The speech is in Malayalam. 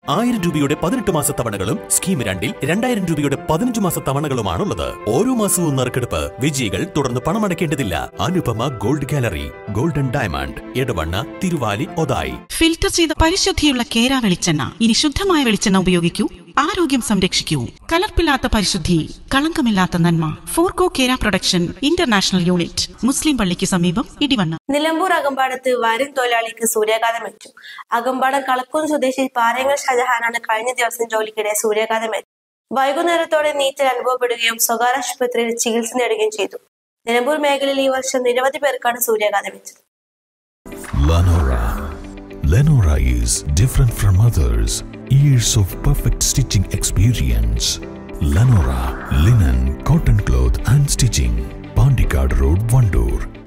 ആയിരം രൂപയുടെ പതിനെട്ട് മാസ തവണകളും സ്കീം രണ്ടിൽ രണ്ടായിരം രൂപയുടെ പതിനഞ്ച് മാസ തവണകളുമാണുള്ളത് ഓരോ മാസവും നറുക്കെടുപ്പ് വിജയികൾ തുടർന്ന് പണമടയ്ക്കേണ്ടതില്ല Anupama gold gallery golden diamond Edavanna Thiruvali Othayi filter ചെയ്ത പരിശുദ്ധിയുള്ള കേര വെളിച്ചെണ്ണ ഇനി ശുദ്ധമായ വെളിച്ചെണ്ണ ഉപയോഗിക്കൂ ആരോഗ്യം സംരക്ഷിക്കൂ കലർപ്പില്ലാത്ത പരിശുദ്ധി കളങ്കമില്ലാത്ത നന്മ ഫോർകോ കേര പ്രൊഡക്ഷൻ ഇന്റർനാഷണൽ യൂണിറ്റ് മുസ്ലിം പള്ളിക്ക് സമീപം ഇടിവണ്ണ നിലമ്പൂർ അകമ്പാടത്ത് വരും തൊഴിലാളിക്ക് സൂര്യാഘാതമേറ്റു അകമ്പാടം കളക്കൂർ സ്വദേശി പാറയങ്ങൾ ഷാജഹാനാണ് കഴിഞ്ഞ ദിവസം ജോലിക്കിടെ സൂര്യാഘാതമേറ്റു വൈകുന്നേരത്തോടെ നീറ്റൽ അനുഭവപ്പെടുകയും സ്വകാര്യ ആശുപത്രിയിൽ ചികിത്സ നേടുകയും ചെയ്തു നിലമ്പൂർ മേഖലയിൽ ഈ വർഷം നിരവധി പേർക്കാണ് സൂര്യാഘാതമേറ്റത് Lenora. Lenora is different from others. Years of perfect stitching experience. Lenora linen, cotton cloth and stitching. Pandikad Road, Vandoor.